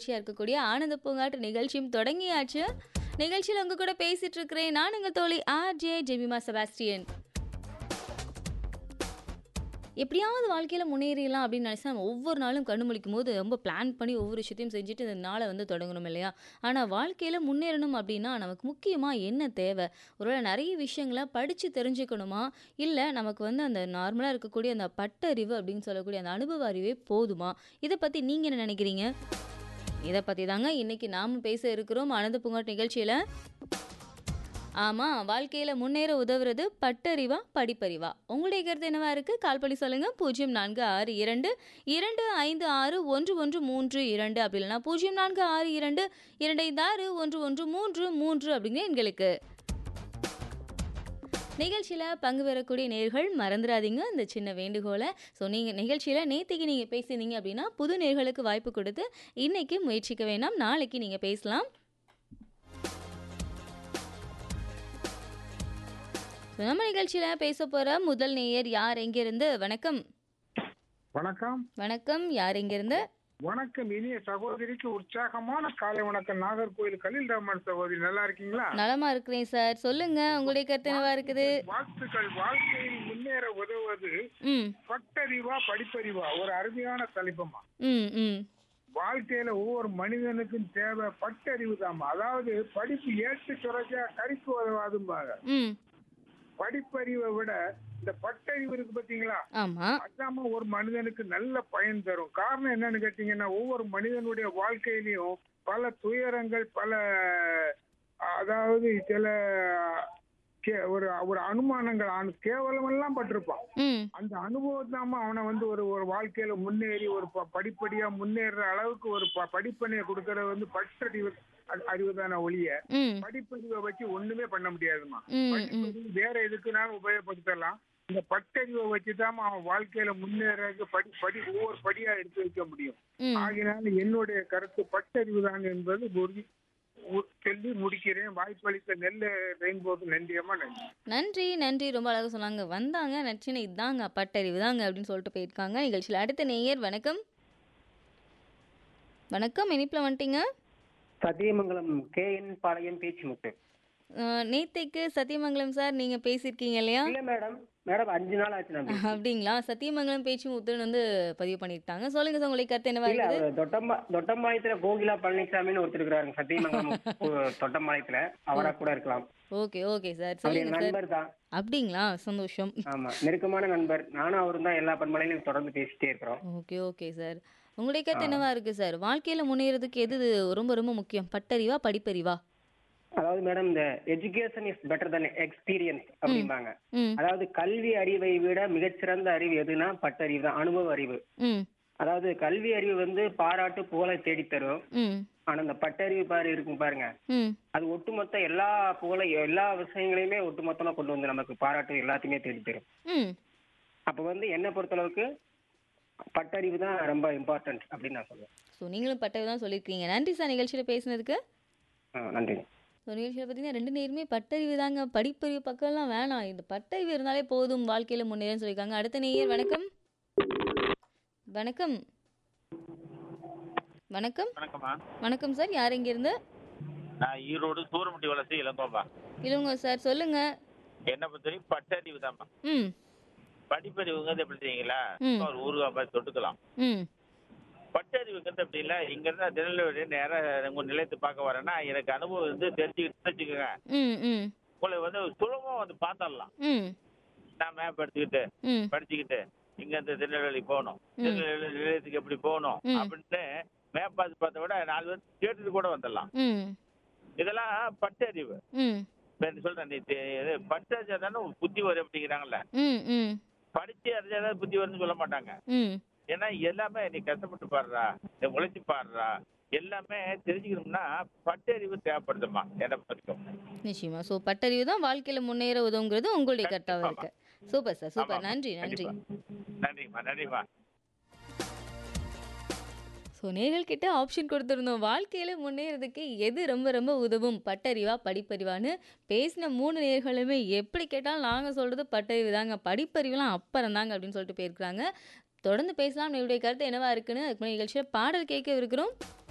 நிகழ்ச்சியா இருக்கக்கூடிய ஆனந்த பூங்காற்று நிகழ்ச்சியும் தொடங்கியாச்சு. நிகழ்ச்சியில உங்க கூட பேசிட்டு இருக்கிறேன். நான் உங்க தோழி ஆர்ஜே ஜெமிமா செபாஸ்டியன். எப்படியாவது வாழ்க்கையில முன்னேறிடலாம் அப்படின்னு நினைச்சா, நம்ம ஒவ்வொரு நாளும் கண்ணு முழிக்கும்போது ரொம்ப பிளான் பண்ணி ஒவ்வொரு விஷயத்தையும் செஞ்சுட்டு இந்த நாள வந்து தொடங்கணும் இல்லையா? ஆனா வாழ்க்கையில முன்னேறணும் அப்படின்னா, நமக்கு முக்கியமா என்ன தேவை? ஒருவேளை நெறைய விஷயங்கள படிச்சு தெரிஞ்சுக்கணுமா? இல்ல நமக்கு வந்து அந்த நார்மலா இருக்கக்கூடிய அந்த பட்டறிவு அப்படின்னு சொல்லக்கூடிய அந்த அனுபவ அறிவே போதுமா? இத பத்தி நீங்க என்ன நினைக்கிறீங்க? இத பத்தி தாங்க இன்னைக்கு நாம பேச இருக்கிறோம் ஆனந்த பூங்காற்று நிகழ்ச்சியில. ஆமா, வாழ்க்கையில முன்னேற உதவுறது பட்டறிவா? படிப்பறிவா? உங்களுடைய கருத்து என்னவா இருக்கு? கால் பண்ணி சொல்லுங்க. 0462 256 1132 அப்படி இல்லன்னா 0462 256 1133 அப்படிங்கிற எண்களுக்கு. நிகழ்ச்சியில பங்கு பெறக்கூடிய நேயர்கள் மறந்துறாதீங்க இந்த சின்ன வேண்டுகோள. ஸோ நீங்க நிகழ்ச்சியில நேத்தைக்கு நீங்க பேசியிருந்தீங்க அப்படின்னா, புது நேயர்களுக்கு வாய்ப்பு கொடுத்து, இன்னைக்கு முயற்சிக்க வேணாம். நாளைக்கு நீங்க பேசலாம். நம்ம நிகழ்ச்சியில பேச போற முதல் நேயர் யார் எங்கிருந்து? வணக்கம். வணக்கம். வணக்கம். யார் எங்கிருந்து? வணக்கம். இனிய சகோதரிக்கு உற்சாகமான காலை வணக்கம். நாகர்கோயில் கலில் ரஹ்மான் சகோதரி நல்லா இருக்கீங்களா? நலமா இருக்கிறேன் சார். சொல்லுங்க. உங்களுடைய கருத்து என்னவா இருக்குது? வாழ்த்துக்கள். வாழ்க்கையில் முன்னேற உதவுவது ம். பட்டறிவா? படிப்பறிவா? ஒரு அருமையான தலைப்புமா. ம், ம். வாழ்க்கையில ஒவ்வொரு மனிதனுக்கும் தேவை பட்டறிவு தாம்மா. அதாவது படிப்பு ஏட்டு சுரைச்சா கறிக்கு உதவாதும்பாங்க. ம். படிப்பறிவை விட இந்த பட்டறிவு இருக்கு பாத்தீங்களா? ஆமா. அதாம்மா ஒரு மனிதனுக்கு நல்ல பயன் தரும். காரணம் என்னன்னு கேட்டீங்கன்னா, ஒவ்வொரு மனிதனுடைய வாழ்க்கையிலயும் பல துயரங்கள், பல அதாவது சில கே ஒரு ஒரு அனுமானங்கள் அனு கேவலமெல்லாம் பட்டிருப்பான். ம். அந்த அனுபவத்தாம்மா அவனை வந்து ஒரு ஒரு வாழ்க்கையில முன்னேறி ஒரு ப படிப்படியா முன்னேறுற அளவுக்கு ஒரு ப படிப்பினைய குடுக்கறது வந்து பட்டறிவு அ- அறிவுதானே ஒழிய, ம். படிப்பறிவை வச்சு ஒண்ணுமே பண்ண முடியாதும்மா. ம், ம். படிப்பறிவு வேற எதுக்குனாலும் உபயோகப்படுத்தலாம். இந்த பட்டறிவை வச்சுதான் அவன் வாழ்க்கையில முன்னேறதுக்கு படி படி ஒவ்வொரு படியா எடுத்து வைக்க முடியும். ம். ஆகினால என்னுடைய கருத்து பட்டறிவு தான் என்பது உறுதி உ- சொல்லி முடிக்கிறேன். வாய்ப்பளித்த நெல்ல ரெயின்போக்கு நன்றியம்மா நன்றி. நன்றி, நன்றி. ரொம்ப அழகா சொன்னாங்க. வந்தாங்க நச்சினை இதாங்க பட்டறிவு தாங்க அப்படின்னு சொல்லிட்டு போயிருக்காங்க. நிகழ்ச்சியில அடுத்த நேயர் வணக்கம். வணக்கம். இனிப்புல வந்துட்டீங்க. சத்தியமங்கலம் கேஎன் பாளையம் பேச்சுமுத்து அ, நேத்தைக்கு சத்தியமங்கலம் சார் நீங்க பேசியிருக்கீங்க இல்லையா? இல்ல மேடம் மேடம் அஞ்சு நாள் ஆச்சு நான் பேசி. அப்படிங்களா? சத்தியமங்கலம் பேச்சு முத்துன்னு வந்து பதிவு பண்ணியிருக்காங்க. சொல்லுங்க சார் உங்களுடைய கருத்து என்னவா இல்ல இருக்குது? அவர் தொட்டம்மா தொட்டம்பாளையத்துல கோகிலா பழனிசாமின்னு ஒருத்தர் இருக்கிறாருங்க சத்தியமங்கலம் கு- தொட்டம்பாளையத்துல அவரா கூட இருக்கலாம் ஓகே, ஓகே சார். அவர் என் சொல்லுங்க சார். நண்பர் தான் அப்படிங்களா? சந்தோஷம். ஆமா நெருக்கமான நண்பர் நானும் அவரும் தான் எல்லா பண்பலையிலும் தொடர்ந்து பேசிட்டே இருக்கிறோம் ஓகே, ஓகே சார். உங்களுடைய கருத்து என்னவா இருக்கு சார்? வாழ்க்கையில முன்னேறதுக்கு எது ரொம்ப ரொம்ப முக்கியம்? பட்டறிவா? படிப்பறிவா? அதாவது மேடம் இந்த education is better than experience அப்படிம்பாங்க ம். அதாவது கல்வி அறிவை விட மிகச்சிறந்த அறிவு எதுனா பட்டறிவு தான் அனுபவ அறிவு ம். அதாவது கல்வி அறிவு வந்து பாராட்டு புகழை தேடித் தரும் ம். ஆனா இந்த பட்டறிவு பாரு இருக்கும் பாருங்க ம். அது ஒட்டுமொத்த எல்லா புகழை எல்லா விஷயங்களையுமே ஒட்டுமொத்தமா கொண்டு வந்து நமக்கு பாராட்டு எல்லாத்தையுமே தேடி தரும் ம். அப்ப வந்து என்ன பொறுத்தளவுக்கு பட்டறிவு தான் ரொம்ப இம்பார்ட்டன்ட் அப்படின்னு நான் சொல்லுவேன் ஸோ நீங்களும் பட்டறிவு தான் சொல்லியிருக்கீங்க. நன்றி சார் நிகழ்ச்சியில பேசினதுக்கு. ஆ, நன்றி ஸோ நிகழ்ச்சியில் பார்த்தீங்கன்னா ரெண்டு நேருமே பட்டறிவு தாங்க படிப்பறிவு பக்கம்லாம் வேணாம் இந்த பட்டறிவு இருந்தாலே போதும் வாழ்க்கையில் முன்னேறன்னு சொல்லியிருக்காங்க அடுத்த நேயர் வணக்கம் வணக்கம் வணக்கம் வணக்கம்மா வணக்கம் சார் யார் இருந்து நான் ஈரோடு சூரமுட்டி வளர்ச்சி இளங்கோப்பா இளங்கோ சார் சொல்லுங்க என்ன பொறுத்தவரைக்கும் பட்டறிவு தான்ப்பா ம் படிப்பறிவுங்கிறது எப்படி தெரியுங்களா ம். ஒரு ஊருகா மாதிரி தொட்டுக்கலாம் ம் பட்டறிவுங்கிறது அப்படி இல்லை இங்க இருந்தா திருநெல்வேலி நேரம் உங்க நிலையத்தை பார்க்க வரேன்னா எனக்கு அனுபவம் வந்து தெரிஞ்சுக்கிட்டு வச்சுக்கோங்க ம் ம் உங்களை வந்து சுலபமா வந்து பார்த்துடலாம் ம் நான் மேப் எடுத்துக்கிட்டு ம் படிச்சுக்கிட்டு இங்க இருந்து திருநெல்வேலி போகணும் ம். திருநெல்வேலி நிலையத்துக்கு எப்படி போகணும் ம். அப்படின்னு மேப் பார்த்து பார்த்த விட நாலு பேர் கேட்டுட்டு கூட வந்துடலாம் ம் இதெல்லாம் பட்டறிவு ம் இப்ப என்ன சொல்றேன் நீ தெ- இது படிச்சா தானே புத்தி வரும் அப்படிங்கிறாங்கல்ல ம் ம் படிச்சு அறிஞ்சாதான் புத்தி வரும்னு சொல்ல மாட்டாங்க ம் ஏன்னா எல்லாமே நீ கஷ்டப்பட்டு பாடுறா நீ உழைச்சி பாடுறா எல்லாமே தெரிஞ்சுக்கணும்னா பட்டறிவு தேவைப்படுதுமா என்ன பார்த்துக்கோ நிச்சயமா ஸோ பட்டறிவு தான் வாழ்க்கையில் முன்னேற உதவுங்கிறது உங்களுடைய கருத்தாக இருக்கு சூப்பர் சார் சூப்பர் ஆமாம். நன்றி நன்றி கண்டிப்பா. நன்றிம்மா நன்றிம்மா ஸோ நேர்கள்கிட்ட ஆப்ஷன் கொடுத்துருந்தோம் வாழ்க்கையில் முன்னேறதுக்கு எது ரொம்ப ரொம்ப உதவும் பட்டறிவா படிப்பறிவான்னு பேசின மூணு நேர்களுமே எப்படி கேட்டாலும் நாங்கள் சொல்கிறது பட்டறிவு தாங்க படிப்பறிவுலாம் அப்புறம் தாங்க அப்படின்னு சொல்லிட்டு போயிருக்கிறாங்க தொடர்ந்து பேசலாம் என்னுடைய கருத்து என்னவா இருக்குன்னு அதுக்கு முன்னாடி நிகழ்ச்சியில் பாடல் கேட்க இருக்கிறோம்